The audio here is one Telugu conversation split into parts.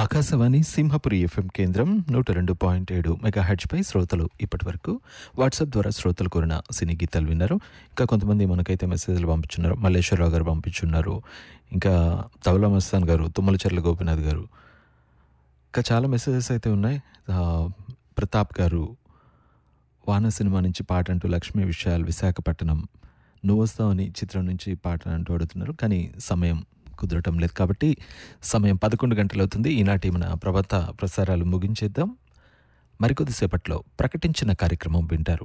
ఆకాశవాణి సింహపురి ఎఫ్ఎం కేంద్రం నూట రెండు పాయింట్ ఏడు మెగా పై శ్రోతలు ఇప్పటి వరకు వాట్సాప్ ద్వారా శ్రోతలు కోరిన సినీ గీతాలు విన్నారు ఇంకా కొంతమంది మనకైతే మెసేజ్లు పంపించున్నారు మల్లేశ్వరరావు గారు పంపించున్నారు ఇంకా తవలా మస్తాన్ గారు తుమ్మలచెర్ల గోపినాథ్ గారు ఇంకా చాలా మెసేజెస్ అయితే ఉన్నాయి ఆ, ప్రతాప్ గారు వాన సినిమా నుంచి పాట అంటూ లక్ష్మీ విషయాలు విశాఖపట్నం నువ్వు వస్తావని చిత్రం నుంచి పాట అంటూ అడుగుతున్నారు కానీ సమయం కుదరటం లేదు కాబట్టి సమయం పదకొండు గంటలు అవుతుంది ఈనాటి మన ప్రభత ప్రసారాలు ముగించేద్దాం మరికొద్దిసేపట్లో ప్రకటించిన కార్యక్రమం వింటారు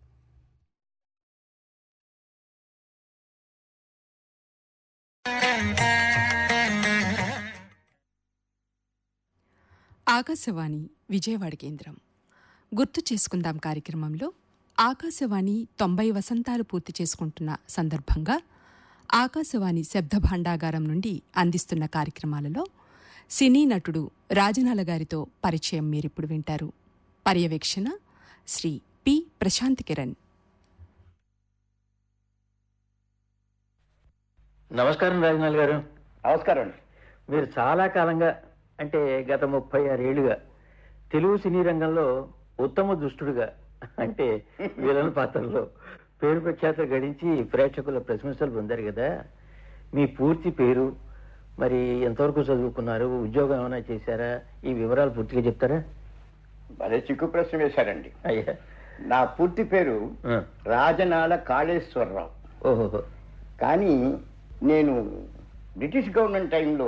ఆకాశవాణి విజయవాడ కేంద్రం గుర్తు చేసుకుందాం కార్యక్రమంలో ఆకాశవాణి తొంభై వసంతాలు పూర్తి చేసుకుంటున్న సందర్భంగా ఆకాశవాణి శబ్ద భాండాగారం నుండి అందిస్తున్న కార్యక్రమాలలో సినీ నటుడు రాజనాల గారితో పరిచయం మీరిప్పుడు వింటారు పర్యవేక్షణ శ్రీ పి ప్రశాంత్ కిరణ్ నమస్కారం రాజనాల్ గారు నమస్కారం అండి మీరు చాలా కాలంగా అంటే గత ముప్పై ఆరేళ్లుగా తెలుగు సినీ రంగంలో ఉత్తమ దుష్టుడుగా అంటే విలన్ పాత్రలో పేరు ప్రఖ్యాత గడించి ప్రేక్షకుల ప్రశంసలు పొందారు కదా మీ పూర్తి పేరు మరి ఎంతవరకు చదువుకున్నారు ఉద్యోగం ఏమైనా చేశారా ఈ వివరాలు పూర్తిగా చెప్తారా భలే చిక్కు ప్రశ్న వేశారండి అయ్యా నా పూర్తి పేరు ఆ. రాజనాల కాళేశ్వరరావు ఓహో కానీ నేను బ్రిటిష్ గవర్నమెంట్ టైంలో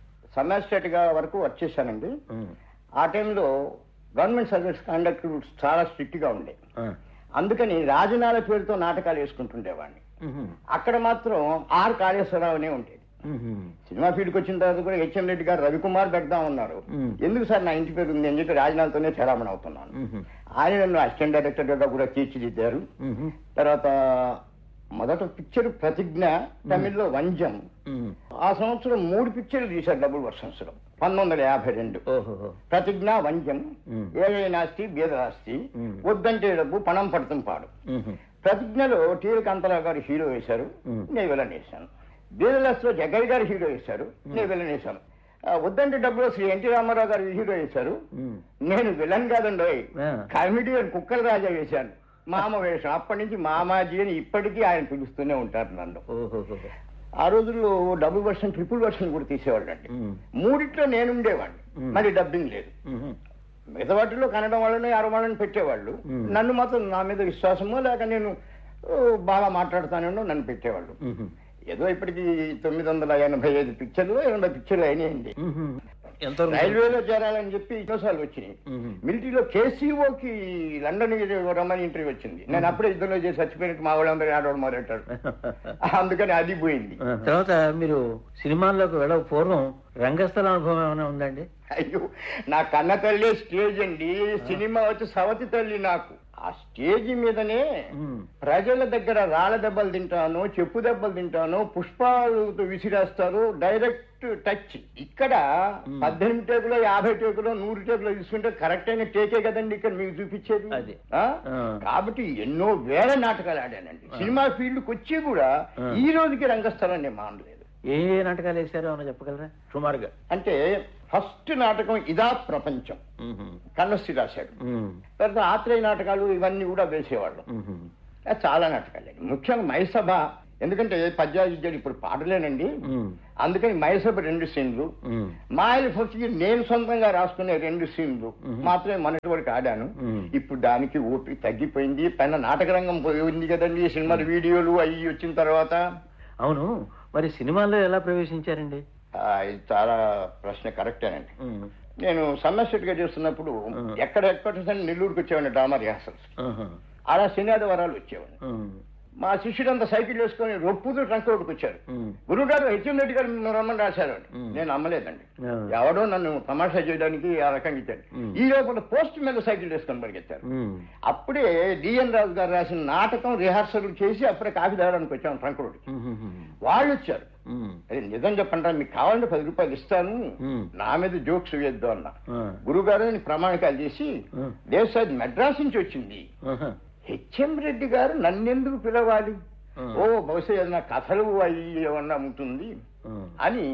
గా వరకు వర్క్ చేశానండి ఆ టైంలో గవర్నమెంట్ సర్వీస్ కండక్ట్ చాలా స్ట్రిక్ట్ గా ఉండే అందుకని రాజనాల పేరుతో నాటకాలు వేసుకుంటుండేవాడిని అక్కడ మాత్రం ఆర్ కాళేశ్వరరావు అనే ఉండేది సినిమా ఫీల్డ్కి వచ్చిన తర్వాత కూడా హెచ్ఎం రెడ్డి గారు రవికుమార్ పెడదాం ఉన్నారు మ్మ్. ఎందుకు సార్ నా ఇంటి పేరు ఉంది అని చెప్పి రాజనాలతోనే చలామణి అవుతున్నాను ఆయన నన్ను అసిస్టెంట్ డైరెక్టర్ గా కూడా తీర్చిదిద్దారు తర్వాత మొదట పిక్చర్ ప్రతిజ్ఞ తమిళ్లో వంజం ఆ సంవత్సరం మూడు పిక్చర్లు తీశారు డబుల్ వర్షన్స్ లో పంతొమ్మిది వందల యాభై రెండు ఓహో ప్రతిజ్ఞ వంజం మ్మ్. ఏవే నాస్తి బీదరాస్తి మ్మ్. వద్దంటే డబ్బు పణం పడుతుం పాడు ప్రతిజ్ఞలో టీవీ కాంతరావు గారు హీరో వేశారు మ్మ్. నేను విలన్ వేశాను బీదలాస్ లో జగ్గయ్య గారు హీరో వేశారు నేను విలన్ వేశాను ఆ, వద్దంటే డబ్బులో శ్రీ ఎన్టీ రామారావు గారు హీరో వేశారు నేను విలన్ కాదండి ఆ. కామెడీ అని కుక్కల రాజా వేశాను మామ వేషం అప్పటి నుంచి మామాజీ అని ఇప్పటికీ ఆయన పిలుస్తూనే ఉంటారు నన్ను ఓహో ఆ రోజుల్లో డబుల్ వర్షన్ ట్రిపుల్ వర్షన్ కూడా తీసేవాళ్ళు అండి మ్మ్. మూడిట్లో నేను ఉండేవాడిని మ్మ్. మరి డబ్బింగ్ లేదు మిగతా వాటిలో కన్నడం వాళ్ళని అరవై వాళ్ళని పెట్టేవాళ్ళు మ్మ్. నన్ను మాత్రం నా మీద విశ్వాసమో లేక నేను ఓ, బాగా మాట్లాడుతానో నన్ను పెట్టేవాళ్ళు ఏదో ఇప్పటికి తొమ్మిది వందల ఎనభై ఐదు పిక్చర్లు ఎనభై పిక్చర్లు అయినాయండి ఎంత రైల్వేలో చేరాలని చెప్పి ఎన్నోసార్లు వచ్చినాయి మ్మ్. మిలిటరీలో కేసీఓకి లండన్ రమ్మని ఇంటర్వ్యూ వచ్చింది నేను అప్పుడే యుద్ధంలో చేసి చచ్చిపోయినట్టు మా వాళ్ళందరూ ఆడవాళ్ళు మొదలెట్టారు అందుకని అది పోయింది తర్వాత మీరు సినిమాల్లోకి వెళ్ళక పూర్వం రంగస్థల అనుభవం ఏమైనా ఉందండి అయ్యో నా కన్న తల్లి స్టేజ్ అండి సినిమా వచ్చి సవతి తల్లి నాకు ఆ స్టేజ్ మీదనే మ్మ్. ప్రజల దగ్గర రాళ్ళ దెబ్బలు తింటాను చెప్పు దెబ్బలు తింటాను పుష్పాలతో విసిరేస్తారు డైరెక్ట్ టచ్ ఇక్కడ పద్దెనిమిది టేకులో యాభై టేకులో నూరు టేకులో తీసుకుంటే కరెక్ట్ అయిన టేకే కదండి ఇక్కడ మీకు చూపించేది అది. ఆ? ఆ. కాబట్టి ఎన్నో వేల నాటకాలు ఆడానండి సినిమా ఫీల్డ్కి వచ్చి కూడా ఆ. ఈ రోజుకి రంగస్థలం నేను మానలేదు ఏ ఏ నాటకాలు వేశారో ఏమైనా చెప్పగలరా సుమారుగా అంటే ఫస్ట్ నాటకం ఇదా ప్రపంచం కన్నస్సి రాశాడు తర్వాత ఆత్రేయ నాటకాలు ఇవన్నీ కూడా వేసేవాళ్ళం అది చాలా నాటకాలండి ముఖ్యంగా మైసభ ఎందుకంటే పద్యాలు విద్యలు ఇప్పుడు పాడలేనండి అందుకని మైసభ రెండు సీన్లు మాయల ఫస్ట్కి నేను సొంతంగా రాసుకునే రెండు సీన్లు మాత్రమే మొన్నటి వరకు ఆడాను మ్మ్. ఇప్పుడు దానికి ఓపిక తగ్గిపోయింది పైన నాటక రంగం పోయింది కదండి సినిమాలు వీడియోలు అవి వచ్చిన తర్వాత అవును మరి సినిమాల్లో ఎలా ప్రవేశించారండి ఆ, ఇది చాలా ప్రశ్న కరెక్టేనండి నేను సమ్మర్ గా చేస్తున్నప్పుడు మ్మ్. ఎక్కడ ఎక్కడ నెల్లూరుకి వచ్చేవాడిని డ్రామా రిహార్సల్స్ ఆహా. అలా శనివారం వరాలు వచ్చేవాడిని ఉమ్. మా శిష్యుడంతా సైకిల్ వేసుకొని రొప్పుతూ ట్రంక్ రోడ్డుకు వచ్చారు ఉమ్. గురువు గారు హెచ్ఎం రెడ్డి గారు మిమ్మల్ని రమ్మని రాశారు అని. మ్మ్. నేను నమ్మలేదండి ఆ. ఎవడో నన్ను తమాషా చేయడానికి ఆ రకంగా ఇచ్చారు మ్మ్. ఈ లోపల పోస్ట్ మీద సైకిల్ వేసుకొని పరిగెత్తారు ఉమ్. అప్పుడే డిఎన్ రాజు గారు రాసిన నాటకం రిహార్సల్ చేసి అప్పుడే కాఫీ తాగడానికి వచ్చాను ట్రంక్ రోడ్డుకి ఉమ్. వాళ్ళు వచ్చారు ఉమ్. అదే నిజం చెప్పంటారా మీకు కావాలంటే పది రూపాయలు ఇస్తాను మ్మ్. నా మీద జోక్స్ వేద్దు అన్న ఆ. గురుగారు అని ప్రమాణికాలు చేసి ఆ. దేశాది మెడ్రాస్ నుంచి వచ్చింది ఆహా. హెచ్ఎం రెడ్డి గారు నన్నెందుకు పిలవాలి ఆ. ఓ బహుశా ఏదైనా కథలు అవి ఏమన్నా ఉంటుంది ఆ. అని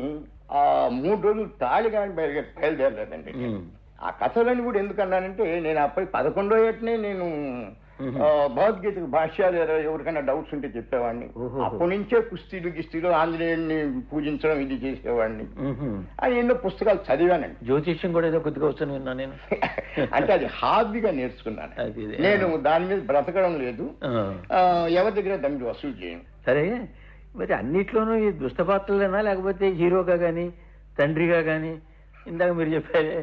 ఆ మూడు రోజులు తాళి కానీ బయలుదే బయలుదేరలేదండి ఉమ్. ఆ కథలని కూడా ఎందుకు అన్నానంటే నేను అప్పటి పదకొండో ఏటనే నేను ఆ, భగవద్గీతకు భాష్యాలు ఏదో ఎవరికైనా డౌట్స్ ఉంటే చెప్పేవాడిని ఓహో. అప్పటి నుంచే కుస్తీలు గిస్తీలు ఆంజనేయుడిని పూజించడం ఇది చేసేవాడిని ఉహుం. అని ఎన్నో పుస్తకాలు చదివానండి జ్యోతిష్యం కూడా ఏదో కొద్దిగా వస్తాను విన్నా నేను అంటే అది హాబీగా నేర్చుకున్నాను అది ఇది. నేను దాని మీద బ్రతకడం లేదు ఆ. ఆ, ఎవరి దగ్గర దాన్ని వసూలు చేయను సరే మరి అన్నిట్లోనూ ఈ దుష్ట పాత్రలేనా లేకపోతే హీరోగా గాని తండ్రిగా గాని ఇందాక మీరు చెప్పారే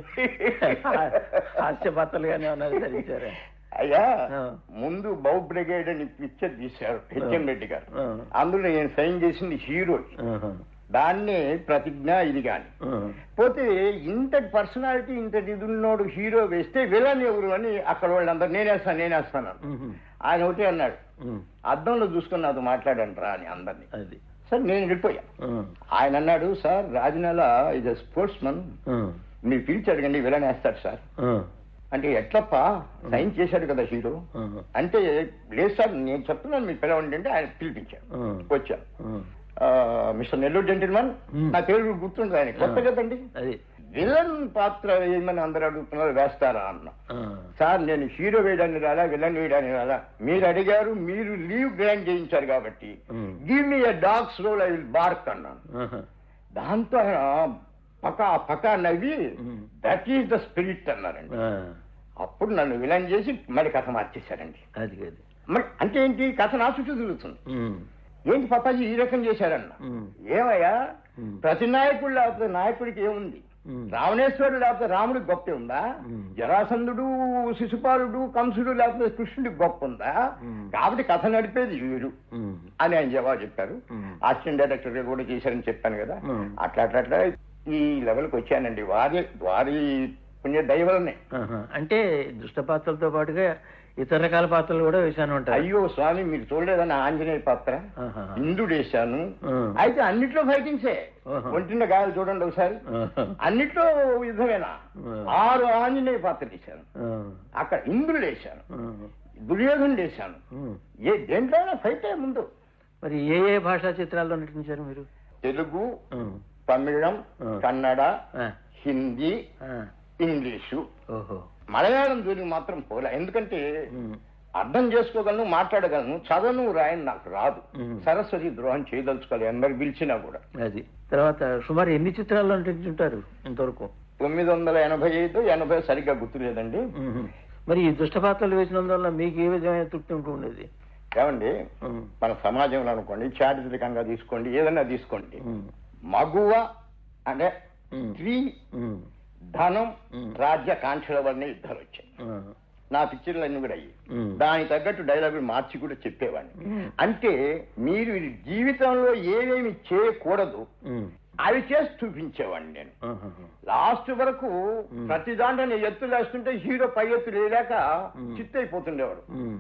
హాస్య పాత్రలు గానీ ఏమన్నా ధరించారా అయ్యా ఆ. ముందు బౌ బ్రిగేడ్ అని పిక్చర్ తీశారు హెచ్ఎం రెడ్డి గారు ఆ. అందులో నేను సైన్ చేసింది హీరో ఆహా. దాన్నే ప్రతిజ్ఞ ఇది కాని ఆ. పోతే ఇంతటి పర్సనాలిటీ ఇంతటి ఇది ఉన్నోడు హీరో వేస్తే విలన్ ఎవరు అని అక్కడ వాళ్ళందరూ నేనేస్తాను నేనేస్తాను అన్నారు. ఉహుం. ఆయన ఒకటే అన్నాడు ఉమ్. అద్దంలో చూసుకుని నాతో మాట్లాడండి రా అని అందరినీ అది సార్ నేను వెళ్ళిపోయా ఆ. ఆయన అన్నాడు సార్ రాజనెల ఇది స్పోర్ట్స్ మన్ ఆ. మీరు పిలిచి అడగండి విలన్ వేస్తాడు సార్ ఆ. అంటే ఎట్లప్ప సైన్ చేశాడు కదా హీరో ఆహా. అంటే లేదు సార్ నేను చెప్తున్నాను మీరు పిలవండి అంటే ఆయన పిలిపించాను ఆ. వచ్చాను ఆ. ఆ, మిస్టర్ నెల్లూరు జెంటిల్మన్ Hmm. నా పేరు గుర్తుంది ఆయన కొత్త కదండి అది విలన్ పాత్ర ఏమని అందరూ అడుగుతున్నారు వేస్తారా అన్న ఆ. సార్ నేను హీరో వేయడానికి రాలా విలన్ వేయడానికి రాలా మీరు అడిగారు మీరు లీవ్ గ్రాంట్ చేయించారు కాబట్టి Hmm. Give me a dog's role I will bark అన్నాను ఆహా. దాంతో ఆయన పక పక నవ్వి Hmm. That is the spirit అన్నారండి ఆ. అప్పుడు నన్ను విలన్ చేసి మరి కథ మార్చేశారండి అది అది మరి అంటే ఏంటి కథ నా చుట్టూ తిరుగుతుంది ఉమ్. ఏంటి పాపాజీ ఈ రకం చేశారన్న ఉమ్. ఏమయ్యా ఉమ్. ప్రతి నాయకుడు లేకపోతే నాయకుడికి ఏముంది ఉమ్. రావణేశ్వరుడు లేకపోతే రాముడికి గొప్ప ఉందా ఉమ్. జరాసంధుడు శిశుపాలుడు కంసుడు లేకపోతే కృష్ణుడికి గొప్ప ఉందా ఉమ్. కాబట్టి కథ నడిపేది వీరు ఉమ్. అని ఆయన జవాబు చెప్పారు ఉమ్. అసిస్టెంట్ డైరెక్టర్ గా కూడా చేశారని చెప్పాను కదా ఉమ్. అట్లా అట్లా అట్లా ఈ లెవెల్కి వచ్చానండి వారి వారి పుణ్య దైవలనే ఆహా. అంటే దుష్ట పాత్రలతో పాటుగా ఇతర రకాల పాత్రలు కూడా వేశాను అంటారు అయ్యో స్వామి మీరు చూడలేదన్న ఆంజనేయ పాత్ర ఆహా. ఇందుడు వేశాను ఉమ్. అయితే అన్నిట్లో ఫైటింగ్సే ఆహా. ఒంటిన గాయాలు చూడండి ఒకసారి ఆహా. అన్నిట్లో యుద్ధమేనా ఆ. ఆరు ఆంజనేయ పాత్ర వేశాను ఆ. అక్కడ ఇంద్రుడు వేశాను ఆ. దుర్యోధనుడు వేశాను ఉమ్. ఏ దేంట్లో ఫైటే ముందు మరి ఏ ఏ భాషా చిత్రాల్లో నటించారు మీరు తెలుగు ఉమ్. తమిళం ఆ. కన్నడ ఆ. హిందీ ఆ. ఇంగ్లీషు ఓహో మలయాళం జోలికి మాత్రం పోలే ఎందుకంటే ఉమ్. అర్థం చేసుకోగలను మాట్లాడగలను చదవను రాయను నాకు రాదు మ్మ్. సరస్వతి ద్రోహం చేయదలుచుకోవాలి అందరు పిలిచినా కూడా అది తర్వాత సుమారు ఎన్ని చిత్రాల్లో నటించుంటారు ఇంతవరకు తొమ్మిది వందల ఎనభై ఐదు ఎనభై సరిగ్గా గుర్తులేదండి ఉమ్. మరి ఈ దుష్ట పాత్రలు వేసినందువల్ల మీకు ఏ విధమైన తృప్తి ఉంటూ ఉండేది ఏమండి ఉమ్. మన సమాజంలో అనుకోండి చారిత్రకంగా తీసుకోండి ఏదైనా తీసుకోండి ఉమ్. మగువ అంటే ఉమ్. స్త్రీ ఉమ్. ధనం మ్మ్. రాజ్య కాంక్షల వల్లనే యుద్ధాలు వచ్చాయి ఆ. నా పిక్చర్లు అన్ని కూడా అయ్యి ఉమ్. దానికి తగ్గట్టు డైలాగులు మార్చి కూడా చెప్పేవాడిని ఉమ్. అంటే మీరు జీవితంలో ఏమేమి చేయకూడదు ఉమ్. అవి చేసి చూపించేవాడిని నేను ఆహాహా. లాస్ట్ వరకు మ్మ్. ప్రతి దాంట్లో నేను ఎత్తులు వేస్తుంటే హీరో పై ఎత్తు లేలేక మ్మ్. చిత్తైపోతుండేవాడు ఉమ్.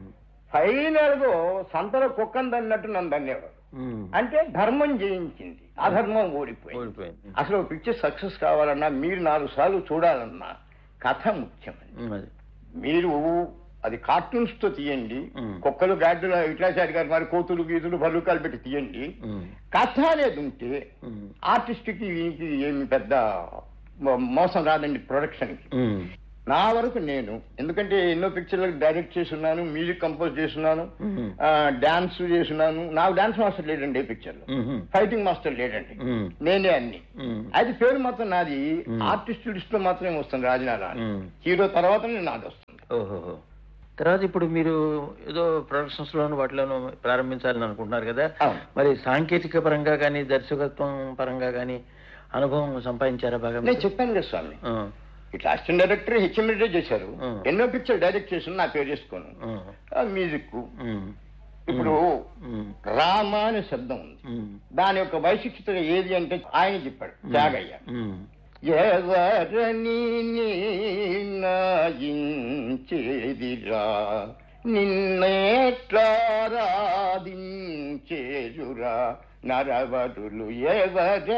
ఫైనల్ గా సంతలో కుక్కంది అన్నట్టు నన్ను దన్నేవాడు ఉమ్. అంటే ధర్మం జయించింది అధర్మం ఓడిపోయింది ఓడిపోయింది. అసలు పిక్చర్ సక్సెస్ కావాలన్నా మీరు నాలుగు సార్లు చూడాలన్నా కథ ముఖ్యమండి ఉమ్. అది మీరు అది కార్టూన్స్ తో తీయండి మ్మ్. కుక్కలు గాడ్డులు విట్లాచారి గారు మరి కోతులు గీతులు భల్లుకాలు పెట్టి తీయండి ఉమ్. కథ అనేది ఉంటే ఉమ్. ఆర్టిస్ట్ కి వీనికి ఏమి పెద్ద మో- మోసం రాదండి ప్రొడక్షన్ కి ఉమ్. నా వరకు నేను ఎందుకంటే ఎన్నో పిక్చర్లకు డైరెక్ట్ చేస్తున్నాను మ్యూజిక్ కంపోజ్ చేస్తున్నాను ఉమ్. డాన్స్ చేస్తున్నాను నాకు డాన్స్ మాస్టర్ లేడండి ఏ పిక్చర్ లో ఉమ్. ఫైటింగ్ మాస్టర్ లేడండి ఉమ్. నేనే అన్ని ఉమ్. అయితే పేరు మాత్రం నాది మ్మ్. ఆర్టిస్ట్ లిస్ట్ లో మాత్రమే వస్తుంది రాజనాల అని. ఉమ్. హీరో తర్వాత నాది వస్తుంది ఓహోహో తర్వాత ఇప్పుడు మీరు ఏదో ప్రొడక్షన్స్ లోను వాటిలోనూ ప్రారంభించాలని అనుకుంటున్నారు కదా అవును. మరి సాంకేతిక పరంగా కానీ దర్శకత్వం పరంగా కానీ అనుభవం సంపాదించారా బాగా నేను మీరు? చెప్పాను కదా స్వామి ఆ, ఇట్లా అసిస్టెంట్ డైరెక్టర్ హెచ్ఎం రెడ్డి చేశారు మ్మ్. ఎన్నో పిక్చర్ డైరెక్ట్ చేసిన నా పేరు చేసుకోను ఆ, మ్యూజిక్ ఉమ్, ఇప్పుడు ఉమ్, రామ అనే శబ్దం ఉంది ఉమ్, దాని యొక్క వైశిష్టత ఏది అంటే ఆయన చెప్పాడు త్యాగయ్య ఉమ్, ఎవరని నాయించేదిరా నిన్నేట్లారాధించేరురా నరవరులు ఎవర